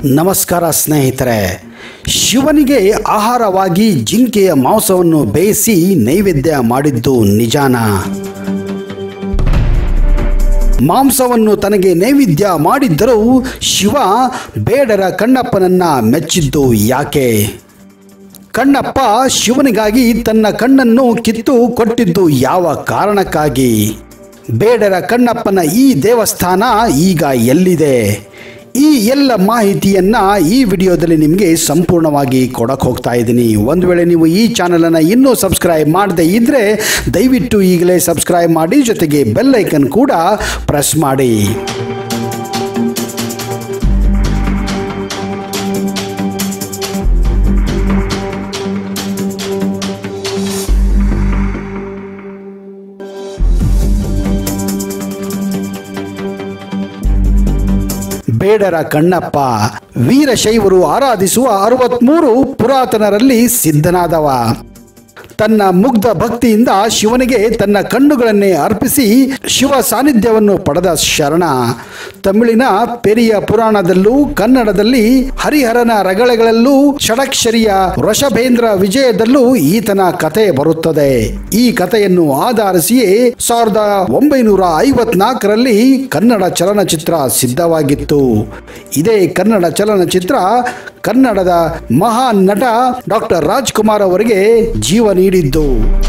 ನಮಸ್ಕಾರ ಸ್ನೇಹಿತರೆ ಶಿವನಿಗೆ ಆಹಾರವಾಗಿ ಜಿಂಕೆಯ ಮಾಂಸವನ್ನು ಬೇಯಿಸಿ ನೈವೇದ್ಯ ಮಾಡಿದ್ದು ನಿಜಾನ ಮಾಂಸವನ್ನು ತನಗೆ ನೈವೇದ್ಯ ಮಾಡಿದ್ದರೂ ಶಿವ ಬೇಡರ ಕಣ್ಣಪ್ಪನನ್ನ ಮೆಚ್ಚಿದ್ದು ಯಾಕೆ ಕಣ್ಣಪ್ಪ ಶಿವನಿಗಾಗಿ ತನ್ನ ಕಣ್ಣನ್ನು ಕಿತ್ತು ಕೊಟ್ಟಿದ್ದು ಯಾವ ಕಾರಣಕ್ಕಾಗಿ ಬೇಡರ ಕಣ್ಣಪ್ಪನ ಈ ದೇವಸ್ಥಾನ ಈಗ ಎಲ್ಲಿದೆ ಈ ಎಲ್ಲ ಮಾಹಿತಿಯನ್ನ ಈ ವಿಡಿಯೋದಲ್ಲಿ ನಿಮಗೆ ಸಂಪೂರ್ಣವಾಗಿ ಕೊಡಕ್ಕೆ ಹೋಗ್ತಾ ಇದ್ದೀನಿ ಒಂದು ವೇಳೆ ನೀವು ಈ ಚಾನಲನ್ನು ಇನ್ನೂ ಸಬ್ಸ್ಕ್ರೈಬ್ ಮಾಡದೇ ಇದ್ದರೆ ದಯವಿಟ್ಟು ಈಗಲೇ ಸಬ್ಸ್ಕ್ರೈಬ್ ಮಾಡಿ ಜೊತೆಗೆ ಬೆಲ್ ಐಕನ್ ಕೂಡ ಪ್ರೆಸ್ ಮಾಡಿ ಬೇಡರ ಕಣ್ಣಪ್ಪ ವೀರಶೈವರು ಆರಾಧಿಸುವ ಅರವತ್ಮೂರು ಪುರಾತನರಲ್ಲಿ ಸಿದ್ಧನಾದವ ತನ್ನ ಮುಗ್ಧ ಭಕ್ತಿಯಿಂದ ಶಿವನಿಗೆ ತನ್ನ ಕಣ್ಣುಗಳನ್ನೇ ಅರ್ಪಿಸಿ ಶಿವ ಸಾನ್ನಿಧ್ಯವನ್ನು ಪಡೆದ ಶರಣ ತಮಿಳಿನ ಪೆರಿಯ ಪುರಾಣದಲ್ಲೂ ಕನ್ನಡದಲ್ಲಿ ಹರಿಹರನ ರಗಳೆಗಳಲ್ಲೂ ಷಡಕ್ಷರಿಯ ವೃಷಭೇಂದ್ರ ವಿಜಯದಲ್ಲೂ ಈತನ ಕತೆ ಬರುತ್ತದೆ ಈ ಕಥೆಯನ್ನು ಆಧರಿಸಿಯೇ ಸಾವಿರದ ಒಂಬೈನೂರ ಐವತ್ನಾಲ್ಕರಲ್ಲಿ ಕನ್ನಡ ಚಲನಚಿತ್ರ ಸಿದ್ಧವಾಗಿತ್ತು ಇದೇ ಕನ್ನಡ ಚಲನಚಿತ್ರ ಕನ್ನಡದ ಮಹಾನ್ ನಟ ಡಾಕ್ಟರ್ ರಾಜ್ಕುಮಾರ್ ಅವರಿಗೆ ಜೀವ ನೀಡಿದ್ದು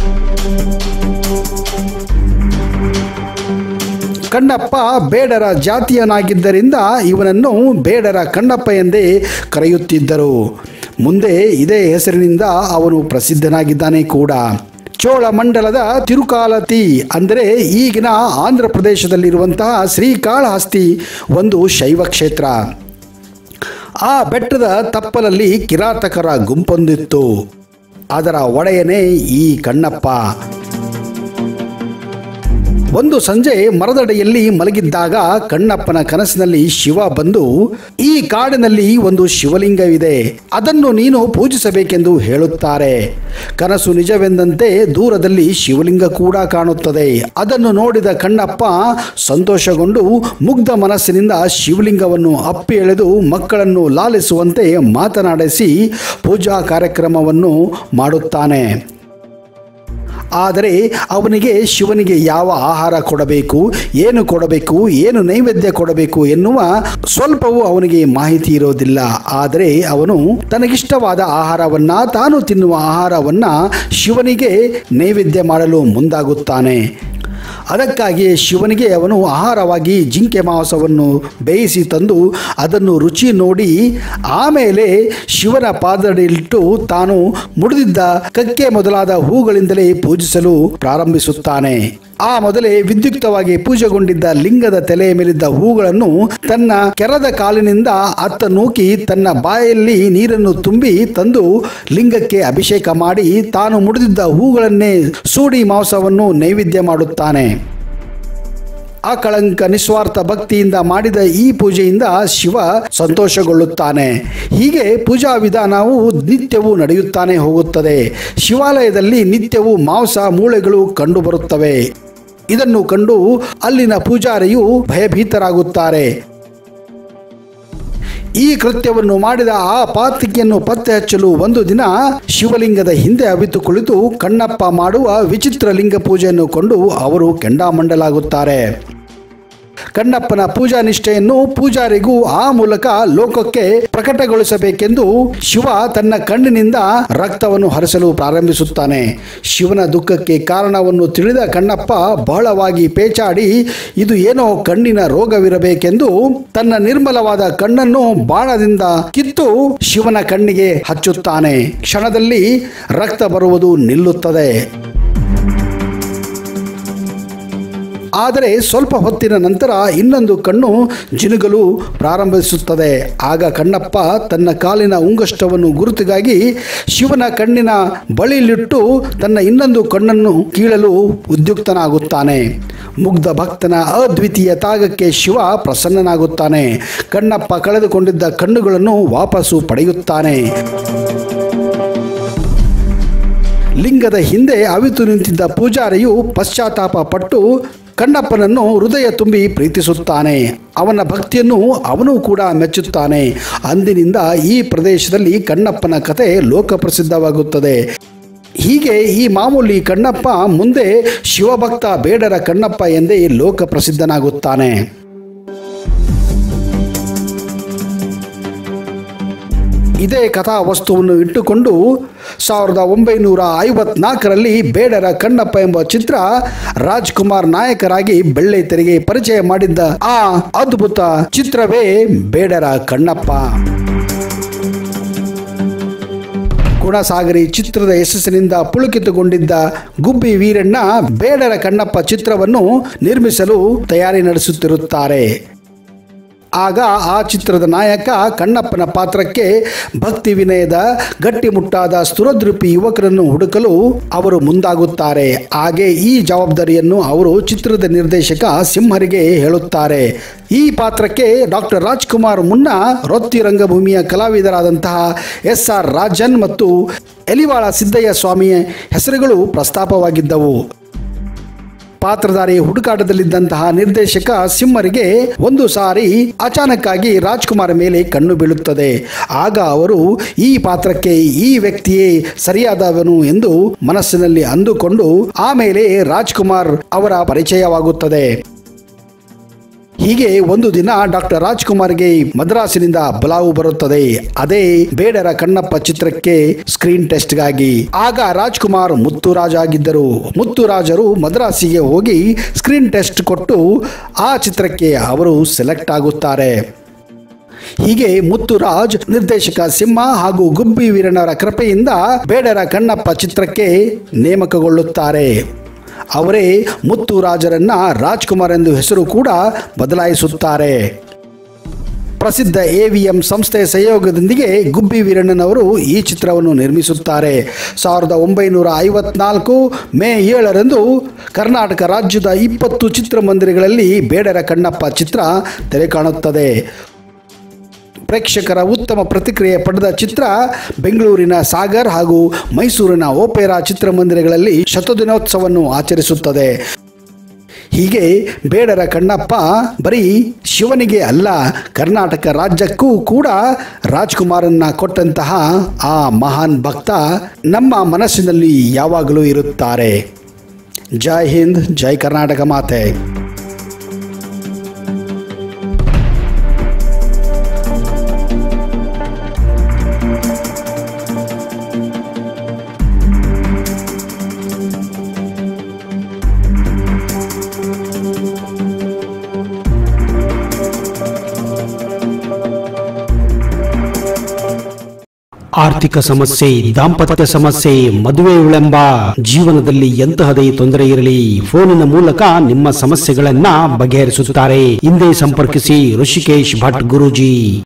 ಕಣ್ಣಪ್ಪ ಬೇಡರ ಜಾತಿಯನಾಗಿದ್ದರಿಂದ ಇವನನ್ನು ಬೇಡರ ಕಣ್ಣಪ್ಪ ಎಂದೇ ಕರೆಯುತ್ತಿದ್ದರು ಮುಂದೆ ಇದೇ ಹೆಸರಿನಿಂದ ಅವನು ಪ್ರಸಿದ್ಧನಾಗಿದ್ದಾನೆ ಕೂಡ ಚೋಳಮಂಡಲದ ತಿರುಕಾಲತಿ ಅಂದರೆ ಈಗಿನ ಆಂಧ್ರ ಪ್ರದೇಶದಲ್ಲಿರುವಂತಹ ಶ್ರೀಕಾಳಹಸ್ತಿ ಒಂದು ಶೈವ ಕ್ಷೇತ್ರ ಆ ಬೆಟ್ಟದ ತಪ್ಪಲಲ್ಲಿ ಕಿರಾತಕರ ಗುಂಪೊಂದಿತ್ತು ಅದರ ಒಡೆಯನೇ ಈ ಕಣ್ಣಪ್ಪ ಒಂದು ಸಂಜೆ ಮರದಡಿಯಲ್ಲಿ ಮಲಗಿದ್ದಾಗ ಕಣ್ಣಪ್ಪನ ಕನಸಿನಲ್ಲಿ ಶಿವ ಬಂದು ಈ ಕಾಡಿನಲ್ಲಿ ಒಂದು ಶಿವಲಿಂಗವಿದೆ ಅದನ್ನು ನೀನು ಪೂಜಿಸಬೇಕೆಂದು ಹೇಳುತ್ತಾರೆ ಕನಸು ನಿಜವೆಂದಂತೆ ದೂರದಲ್ಲಿ ಶಿವಲಿಂಗ ಕೂಡ ಕಾಣುತ್ತದೆ ಅದನ್ನು ನೋಡಿದ ಕಣ್ಣಪ್ಪ ಸಂತೋಷಗೊಂಡು ಮುಗ್ಧ ಮನಸ್ಸಿನಿಂದ ಶಿವಲಿಂಗವನ್ನು ಅಪ್ಪಿ ಎಳೆದು ಮಕ್ಕಳನ್ನು ಲಾಲಿಸುವಂತೆ ಮಾತನಾಡಿಸಿ ಪೂಜಾ ಕಾರ್ಯಕ್ರಮವನ್ನು ಮಾಡುತ್ತಾನೆ ಆದರೆ ಅವನಿಗೆ ಶಿವನಿಗೆ ಯಾವ ಆಹಾರ ಕೊಡಬೇಕು ಏನು ಕೊಡಬೇಕು ಏನು ನೈವೇದ್ಯ ಕೊಡಬೇಕು ಎನ್ನುವ ಸ್ವಲ್ಪವೂ ಅವನಿಗೆ ಮಾಹಿತಿ ಇರೋದಿಲ್ಲ ಆದರೆ ಅವನು ತನಗಿಷ್ಟವಾದ ಆಹಾರವನ್ನ ತಾನು ತಿನ್ನುವ ಆಹಾರವನ್ನ ಶಿವನಿಗೆ ನೈವೇದ್ಯ ಮಾಡಲು ಮುಂದಾಗುತ್ತಾನೆ ಅದಕ್ಕಾಗಿ ಶಿವನಿಗೆ ಅವನು ಆಹಾರವಾಗಿ ಜಿಂಕೆ ಮಾಂಸವನ್ನು ಬೇಯಿಸಿ ತಂದು ಅದನ್ನು ರುಚಿ ನೋಡಿ ಆಮೇಲೆ ಶಿವನ ಪಾದಡಿಲಿಟ್ಟು ತಾನು ಮುಡಿದಿದ್ದ ಕಕ್ಕೆ ಮೊದಲಾದ ಹೂಗಳಿಂದಲೇ ಪೂಜಿಸಲು ಪ್ರಾರಂಭಿಸುತ್ತಾನೆ ಆ ಮೊದಲೇ ವಿದ್ಯುಕ್ತವಾಗಿ ಪೂಜೆಗೊಂಡಿದ್ದ ಲಿಂಗದ ತಲೆಯ ಮೇಲಿದ್ದ ಹೂಗಳನ್ನು ತನ್ನ ಕೆರದ ಕಾಲಿನಿಂದ ಅತ್ತ ನೂಕಿ ತನ್ನ ಬಾಯಲ್ಲಿ ನೀರನ್ನು ತುಂಬಿ ತಂದು ಲಿಂಗಕ್ಕೆ ಅಭಿಷೇಕ ಮಾಡಿ ತಾನು ಮುಡಿದಿದ್ದ ಹೂಗಳನ್ನೇ ಸೂಡಿ ಮಾಂಸವನ್ನು ನೈವೇದ್ಯ ಮಾಡುತ್ತಾನೆ ಅಕಳಂಕ ನಿಸ್ವಾರ್ಥ ಭಕ್ತಿಯಿಂದ ಮಾಡಿದ ಈ ಪೂಜೆಯಿಂದ ಶಿವ ಸಂತೋಷಗೊಳ್ಳುತ್ತಾನೆ ಹೀಗೆ ಪೂಜಾ ವಿಧಾನವು ನಿತ್ಯವೂ ನಡೆಯುತ್ತಾನೆ ಹೋಗುತ್ತದೆ ಶಿವಾಲಯದಲ್ಲಿ ನಿತ್ಯವೂ ಮಾಂಸ ಮೂಳೆಗಳು ಕಂಡುಬರುತ್ತವೆ ಇದನ್ನು ಕಂಡು ಅಲ್ಲಿನ ಪೂಜಾರಿಯು ಭಯಭೀತರಾಗುತ್ತಾರೆ ಈ ಕೃತ್ಯವನ್ನು ಮಾಡಿದ ಆ ಪಾತಿಕೆಯನ್ನು ಪತ್ತೆ ಹಚ್ಚಲು ಒಂದು ದಿನ ಶಿವಲಿಂಗದ ಹಿಂದೆ ಅವಿತು ಕುಳಿತು ಕಣ್ಣಪ್ಪ ಮಾಡುವ ವಿಚಿತ್ರ ಲಿಂಗ ಪೂಜೆಯನ್ನು ಕೊಂಡು ಅವರು ಕೆಂಡಾಮಂಡಲಾಗುತ್ತಾರೆ ಕಣ್ಣಪ್ಪನ ಪೂಜಾ ನಿಷ್ಠೆಯನ್ನು ಪೂಜಾರಿಗೂ ಆ ಮೂಲಕ ಲೋಕಕ್ಕೆ ಪ್ರಕಟಗೊಳಿಸಬೇಕೆಂದು ಶಿವ ತನ್ನ ಕಣ್ಣಿನಿಂದ ರಕ್ತವನ್ನು ಹರಿಸಲು ಪ್ರಾರಂಭಿಸುತ್ತಾನೆ ಶಿವನ ದುಃಖಕ್ಕೆ ಕಾರಣವನ್ನು ತಿಳಿದ ಕಣ್ಣಪ್ಪ ಬಹಳವಾಗಿ ಪೇಚಾಡಿ ಇದು ಏನೋ ಕಣ್ಣಿನ ರೋಗವಿರಬೇಕೆಂದು ತನ್ನ ನಿರ್ಮಲವಾದ ಕಣ್ಣನ್ನು ಬಾಣದಿಂದ ಕಿತ್ತು ಶಿವನ ಕಣ್ಣಿಗೆ ಹಚ್ಚುತ್ತಾನೆ ಕ್ಷಣದಲ್ಲಿ ರಕ್ತ ಬರುವುದು ನಿಲ್ಲುತ್ತದೆ ಆದರೆ ಸ್ವಲ್ಪ ಹೊತ್ತಿನ ನಂತರ ಇನ್ನೊಂದು ಕಣ್ಣು ಜಿನುಗಲು ಪ್ರಾರಂಭಿಸುತ್ತದೆ ಆಗ ಕಣ್ಣಪ್ಪ ತನ್ನ ಕಾಲಿನ ಉಂಗಷ್ಟವನ್ನು ಗುರುತಿಗಾಗಿ ಶಿವನ ಕಣ್ಣಿನ ಬಳಿಲಿಟ್ಟು ತನ್ನ ಇನ್ನೊಂದು ಕಣ್ಣನ್ನು ಕೀಳಲು ಉದ್ಯುಕ್ತನಾಗುತ್ತಾನೆ ಮುಗ್ಧ ಭಕ್ತನ ಅದ್ವಿತೀಯ ತಾಗಕ್ಕೆ ಶಿವ ಪ್ರಸನ್ನನಾಗುತ್ತಾನೆ ಕಣ್ಣಪ್ಪ ಕಳೆದುಕೊಂಡಿದ್ದ ಕಣ್ಣುಗಳನ್ನು ವಾಪಸ್ಸು ಪಡೆಯುತ್ತಾನೆ ಲಿಂಗದ ಹಿಂದೆ ಅವಿತು ನಿಂತಿದ್ದ ಪೂಜಾರಿಯು ಪಶ್ಚಾತ್ತಾಪ ಪಟ್ಟು ಕಣ್ಣಪ್ಪನನ್ನು ಹೃದಯ ತುಂಬಿ ಪ್ರೀತಿಸುತ್ತಾನೆ ಅವನ ಭಕ್ತಿಯನ್ನು ಅವನು ಕೂಡ ಮೆಚ್ಚುತ್ತಾನೆ ಅಂದಿನಿಂದ ಈ ಪ್ರದೇಶದಲ್ಲಿ ಕಣ್ಣಪ್ಪನ ಕತೆ ಲೋಕಪ್ರಸಿದ್ಧವಾಗುತ್ತದೆ ಹೀಗೆ ಈ ಮಾಮೂಲಿ ಕಣ್ಣಪ್ಪ ಮುಂದೆ ಶಿವಭಕ್ತ ಬೇಡರ ಕಣ್ಣಪ್ಪ ಎಂದೇ ಲೋಕ ಪ್ರಸಿದ್ಧನಾಗುತ್ತಾನೆ ಇದೇ ಕಥಾ ವಸ್ತುವನ್ನು ಇಟ್ಟುಕೊಂಡು ಸಾವಿರದ ಒಂಬೈನೂರ ಐವತ್ನಾಲ್ಕರಲ್ಲಿ ಬೇಡರ ಕಣ್ಣಪ್ಪ ಎಂಬ ಚಿತ್ರ ರಾಜ್ಕುಮಾರ್ ನಾಯಕರಾಗಿ ಬೆಳ್ಳಿ ತೆರೆಗೆ ಪರಿಚಯ ಮಾಡಿದ್ದ ಆ ಅದ್ಭುತ ಚಿತ್ರವೇ ಬೇಡರ ಕಣ್ಣಪ್ಪ ಗುಣಸಾಗರಿ ಚಿತ್ರದ ಯಶಸ್ಸಿನಿಂದ ಪುಳುಕಿತುಕೊಂಡಿದ್ದ ಗುಬ್ಬಿ ವೀರಣ್ಣ ಬೇಡರ ಕಣ್ಣಪ್ಪ ಚಿತ್ರವನ್ನು ನಿರ್ಮಿಸಲು ತಯಾರಿ ನಡೆಸುತ್ತಿರುತ್ತಾರೆ ಆಗ ಆ ಚಿತ್ರದ ನಾಯಕ ಕಣ್ಣಪ್ಪನ ಪಾತ್ರಕ್ಕೆ ಭಕ್ತಿ ವಿನಯದ ಗಟ್ಟಿಮುಟ್ಟಾದ ಸ್ತುರದೃಪಿ ಯುವಕರನ್ನು ಹುಡುಕಲು ಅವರು ಮುಂದಾಗುತ್ತಾರೆ ಹಾಗೆ ಈ ಜವಾಬ್ದಾರಿಯನ್ನು ಅವರು ಚಿತ್ರದ ನಿರ್ದೇಶಕ ಸಿಂಹರಿಗೆ ಹೇಳುತ್ತಾರೆ ಈ ಪಾತ್ರಕ್ಕೆ ಡಾಕ್ಟರ್ ರಾಜ್ಕುಮಾರ್ ಮುನ್ನ ರೊತ್ತಿ ರಂಗಭೂಮಿಯ ಕಲಾವಿದರಾದಂತಹ ಎಸ್ ಆರ್ ರಾಜನ್ ಮತ್ತು ಎಲಿವಾಳ ಸಿದ್ದಯ್ಯ ಸ್ವಾಮಿಯ ಹೆಸರುಗಳು ಪ್ರಸ್ತಾಪವಾಗಿದ್ದವು ಪಾತ್ರಧಾರಿ ಹುಡುಕಾಟದಲ್ಲಿದ್ದಂತಹ ನಿರ್ದೇಶಕ ಸಿಂಹರಿಗೆ ಒಂದು ಸಾರಿ ಅಚಾನಕ್ಕಾಗಿ ರಾಜ್ಕುಮಾರ್ ಮೇಲೆ ಕಣ್ಣು ಬೀಳುತ್ತದೆ ಆಗ ಅವರು ಈ ಪಾತ್ರಕ್ಕೆ ಈ ವ್ಯಕ್ತಿಯೇ ಸರಿಯಾದವನು ಎಂದು ಮನಸ್ಸಿನಲ್ಲಿ ಅಂದುಕೊಂಡು ಆಮೇಲೆ ರಾಜ್ಕುಮಾರ್ ಅವರ ಪರಿಚಯವಾಗುತ್ತದೆ ಹೀಗೆ ಒಂದು ದಿನ ಡಾಕ್ಟರ್ ರಾಜ್ಕುಮಾರ್ಗೆ ಮದ್ರಾಸಿನಿಂದ ಬಲಾವು ಬರುತ್ತದೆ ಅದೇ ಬೇಡರ ಕಣ್ಣಪ್ಪ ಚಿತ್ರಕ್ಕೆ ಸ್ಕ್ರೀನ್ ಟೆಸ್ಟ್ಗಾಗಿ ಆಗ ರಾಜ್ಕುಮಾರ್ ಮುತ್ತುರಾಜ್ ಆಗಿದ್ದರು ಮುತ್ತುರಾಜರು ಮದ್ರಾಸಿಗೆ ಹೋಗಿ ಸ್ಕ್ರೀನ್ ಟೆಸ್ಟ್ ಕೊಟ್ಟು ಆ ಚಿತ್ರಕ್ಕೆ ಅವರು ಸೆಲೆಕ್ಟ್ ಆಗುತ್ತಾರೆ ಹೀಗೆ ಮುತ್ತುರಾಜ್ ನಿರ್ದೇಶಕ ಸಿಂಹ ಹಾಗೂ ಗುಬ್ಬಿ ವೀರಣ್ಣರ ಕೃಪೆಯಿಂದ ಬೇಡರ ಕಣ್ಣಪ್ಪ ಚಿತ್ರಕ್ಕೆ ನೇಮಕಗೊಳ್ಳುತ್ತಾರೆ ಅವರೇ ಮುತ್ತುರಾಜರನ್ನ ರಾಜ್ಕುಮಾರ್ ಎಂದು ಹೆಸರು ಕೂಡ ಬದಲಾಯಿಸುತ್ತಾರೆ ಪ್ರಸಿದ್ಧ ಎವಿಎಂ ಸಂಸ್ಥೆಯ ಸಹಯೋಗದೊಂದಿಗೆ ಗುಬ್ಬಿ ವೀರಣ್ಣನವರು ಈ ಚಿತ್ರವನ್ನು ನಿರ್ಮಿಸುತ್ತಾರೆ ಸಾವಿರದ ಒಂಬೈನೂರ ಐವತ್ನಾಲ್ಕು ಮೇ ಏಳರಂದು ಕರ್ನಾಟಕ ರಾಜ್ಯದ ಇಪ್ಪತ್ತು ಚಿತ್ರಮಂದಿರಗಳಲ್ಲಿ ಬೇಡರ ಕಣ್ಣಪ್ಪ ಚಿತ್ರ ತೆರೆ ಕಾಣುತ್ತದೆ ಪ್ರೇಕ್ಷಕರ ಉತ್ತಮ ಪ್ರತಿಕ್ರಿಯೆ ಪಡೆದ ಚಿತ್ರ ಬೆಂಗಳೂರಿನ ಸಾಗರ್ ಹಾಗೂ ಮೈಸೂರಿನ ಓಪೆರಾ ಚಿತ್ರಮಂದಿರಗಳಲ್ಲಿ ಶತದಿನೋತ್ಸವವನ್ನು ಆಚರಿಸುತ್ತದೆ ಹೀಗೆ ಬೇಡರ ಕಣ್ಣಪ್ಪ ಬರೀ ಶಿವನಿಗೆ ಅಲ್ಲ ಕರ್ನಾಟಕ ರಾಜ್ಯಕ್ಕೂ ಕೂಡ ರಾಜ್ಕುಮಾರನ್ನ ಕೊಟ್ಟಂತಹ ಆ ಮಹಾನ್ ಭಕ್ತ ನಮ್ಮ ಮನಸ್ಸಿನಲ್ಲಿ ಯಾವಾಗಲೂ ಇರುತ್ತಾರೆ ಜೈ ಹಿಂದ್ ಜೈ ಕರ್ನಾಟಕ ಮಾತೆ ಆರ್ಥಿಕ ಸಮಸ್ಯೆ ದಾಂಪತ್ಯ ಸಮಸ್ಯೆ ಮದುವೆಗಳೆಂಬ ಜೀವನದಲ್ಲಿ ಎಂತಹದೇ ತೊಂದರೆ ಇರಲಿ ಫೋನಿನ ಮೂಲಕ ನಿಮ್ಮ ಸಮಸ್ಯೆಗಳನ್ನ ಬಗೆಹರಿಸುತ್ತಾರೆ ಹಿಂದೆ ಸಂಪರ್ಕಿಸಿ ಋಷಿಕೇಶ್ ಭಟ್ ಗುರೂಜಿ